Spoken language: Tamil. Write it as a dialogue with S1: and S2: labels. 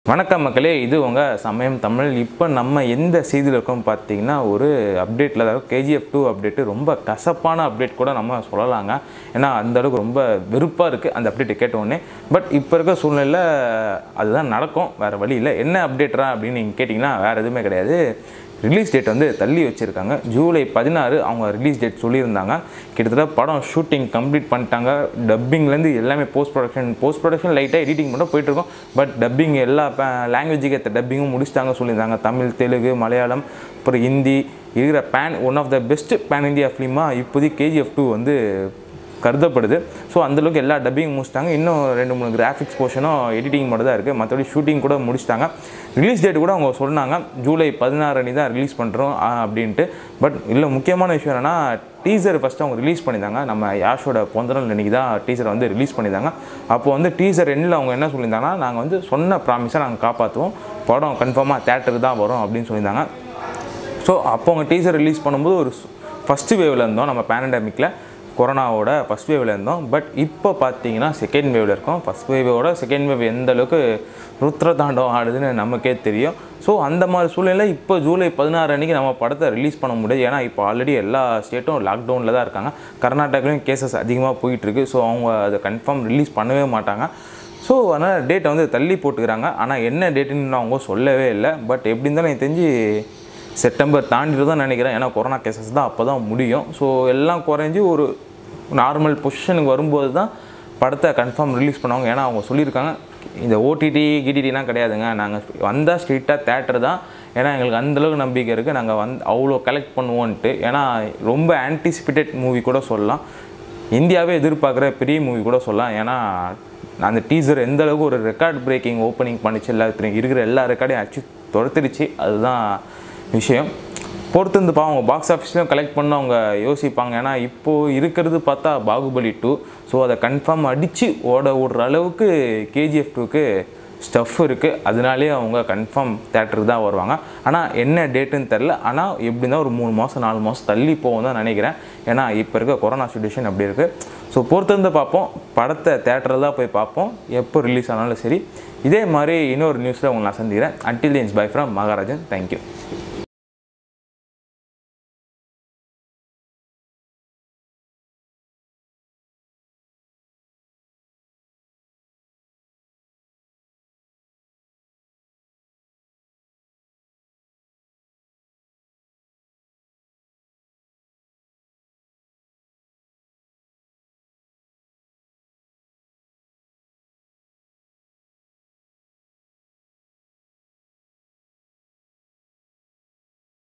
S1: வணக்கம் மக்களே இது உங்கள் சமயம் தமிழ் இப்போ நம்ம எந்த செய்தியில் இருக்கோம் பார்த்தீங்கன்னா ஒரு அப்டேட்டில் அதாவது கேஜிஎஃப் டூ அப்டேட்டு ரொம்ப கசப்பான அப்டேட் கூட நம்ம சொல்லலாங்க ஏன்னா அந்த அளவுக்கு ரொம்ப வெறுப்பாக இருக்குது அந்த அப்டேட்டை கேட்டோடனே பட் இப்போ இருக்க சூழ்நிலையில் அதுதான் நடக்கும் வேறு வழி இல்லை என்ன அப்டேட்ரா அப்படின்னு நீங்கள் கேட்டிங்கன்னா வேறு எதுவுமே கிடையாது ரிலீஸ் டேட் வந்து தள்ளி வச்சுருக்காங்க ஜூலை பதினாறு அவங்க ரிலீஸ் டேட் சொல்லியிருந்தாங்க கிட்டத்தட்ட படம் ஷூட்டிங் கம்ப்ளீட் பண்ணிட்டாங்க டப்பிங்லேருந்து எல்லாமே போஸ்ட் ப்ரொடக்ஷன் போஸ்ட் ப்ரொடக்ஷன் லைட்டாக எடிட்டிங் மட்டும் போயிட்டுருக்கோம் பட் டப்பிங் எல்லா லாங்குவேஜுக்கு ஏற்ற டப்பிங்கும் முடிச்சிட்டாங்க சொல்லியிருந்தாங்க தமிழ் தெலுங்கு மலையாளம் அப்புறம் ஹிந்தி இருக்கிற pan one of the best pan India ஃபிலிமாக இப்போதைக்கு கேஜிஎஃப் டூ வந்து கருதப்படுது ஸோ அந்தளவுக்கு எல்லா டப்பிங் முடிச்சிட்டாங்க இன்னும் ரெண்டு மூணு கிராஃபிக்ஸ் போர்ஷனும் எடிட்டிங் மட்டும் தான் இருக்குது மற்றபடி ஷூட்டிங் கூட முடிச்சிட்டாங்க ரிலீஸ் டேட் கூட அவங்க சொன்னாங்க ஜூலை பதினாறு அன்னி தான் ரிலீஸ் பண்ணுறோம் அப்படின்ட்டு பட் இல்லை முக்கியமான விஷயம் என்னென்னா டீசர் ஃபஸ்ட்டு அவங்க ரிலீஸ் பண்ணியிருந்தாங்க நம்ம யாஷோட பொந்தநாள் அன்றைக்கி தான் டீசரை வந்து ரிலீஸ் பண்ணியிருந்தாங்க அப்போ வந்து டீசர் எண்ணில் அவங்க என்ன சொல்லியிருந்தாங்கன்னா நாங்கள் வந்து சொன்ன ப்ராமிஸை நாங்கள் காப்பாற்றுவோம் படம் கன்ஃபார்மாக தேட்டருக்கு தான் வரும் அப்படின்னு சொல்லியிருந்தாங்க ஸோ அப்போ அவங்க டீசர் ரிலீஸ் பண்ணும்போது ஒரு ஃபஸ்ட்டு வேவில் இருந்தோம் நம்ம பேண்டமிக்கில் கொரோனாவோட ஃபஸ்ட் வேவில் இருந்தோம் பட் இப்போ பார்த்தீங்கன்னா செகண்ட் வேவில் இருக்கோம் ஃபஸ்ட் வேவோட செகண்ட் வேவ் எந்த அளவுக்கு ருத்ர தாண்டவம் ஆடுதுன்னு நமக்கே தெரியும் ஸோ அந்த மாதிரி சூழ்நிலையில் இப்போ ஜூலை பதினாறு அன்றைக்கி நம்ம படத்தை ரிலீஸ் பண்ண முடியாது ஏன்னா இப்போ ஆல்ரெடி எல்லா ஸ்டேட்டும் லாக்டவுனில் தான் இருக்காங்க கர்நாடகாலையும் கேசஸ் அதிகமாக போயிட்டுருக்கு ஸோ அவங்க அதை கன்ஃபார்ம் ரிலீஸ் பண்ணவே மாட்டாங்க ஸோ அதனால் டேட்டை வந்து தள்ளி போட்டுக்கிறாங்க ஆனால் என்ன டேட்டுன்னு அவங்க சொல்லவே இல்லை பட் எப்படி இருந்தாலும் எனக்கு தெரிஞ்சு செப்டம்பர் தாண்டிட்டு தான் நினைக்கிறேன் ஏன்னா கொரோனா கேசஸ் தான் அப்போ தான் முடியும் ஸோ எல்லாம் குறைஞ்சி ஒரு நார்மல் பொசிஷனுக்கு வரும்போது தான் படத்தை கன்ஃபார்ம் ரிலீஸ் பண்ணுவாங்க ஏன்னா அவங்க சொல்லியிருக்காங்க இந்த ஓடிடி கிடிடிலாம் கிடையாதுங்க நாங்கள் வந்தால் ஸ்ட்ரிக்டாக தேட்டர் தான் ஏன்னா எங்களுக்கு அந்தளவுக்கு நம்பிக்கை இருக்குது நாங்கள் வந்து அவ்வளோ கலெக்ட் பண்ணுவோன்ட்டு ஏன்னா ரொம்ப ஆன்டிசிபேட்டட் மூவி கூட சொல்லலாம் இந்தியாவே எதிர்பார்க்குற பெரிய மூவி கூட சொல்லலாம் ஏன்னா அந்த டீசர் எந்த அளவுக்கு ஒரு ரெக்கார்ட் பிரேக்கிங் ஓப்பனிங் பண்ணிச்சு எல்லாத்தையும் இருக்கிற எல்லா ரெக்கார்டையும் அச்சு துரத்திடுச்சு அதுதான் விஷயம் பொறுத்து இருந்து அவங்க பாக்ஸ் ஆஃபீஸ்லையும் கலெக்ட் பண்ண அவங்க யோசிப்பாங்க ஏன்னா இப்போது இருக்கிறது பார்த்தா பாகுபலி டூ ஸோ அதை கன்ஃபார்ம் அடித்து ஓட விடுற அளவுக்கு கேஜிஎஃப் டூக்கு ஸ்டஃப் இருக்குது அதனாலே அவங்க கன்ஃபார்ம் தேட்டருக்கு தான் வருவாங்க ஆனால் என்ன டேட்டுன்னு தெரில ஆனால் எப்படி இருந்தால் ஒரு மூணு மாதம் நாலு மாதம் தள்ளி போகும் தான் நினைக்கிறேன் ஏன்னா இப்போ இருக்க கொரோனா சுச்சுவேஷன் அப்படி இருக்குது ஸோ பொறுத்திருந்து பார்ப்போம் படத்தை தேட்டரில் தான் போய் பார்ப்போம் எப்போ ரிலீஸ் ஆனாலும் சரி இதே மாதிரி இன்னொரு நியூஸில் உங்களை நான் சந்திக்கிறேன் அன்டில் இன்ஸ் பை ஃப்ரம் மகாராஜன் தேங்க்யூ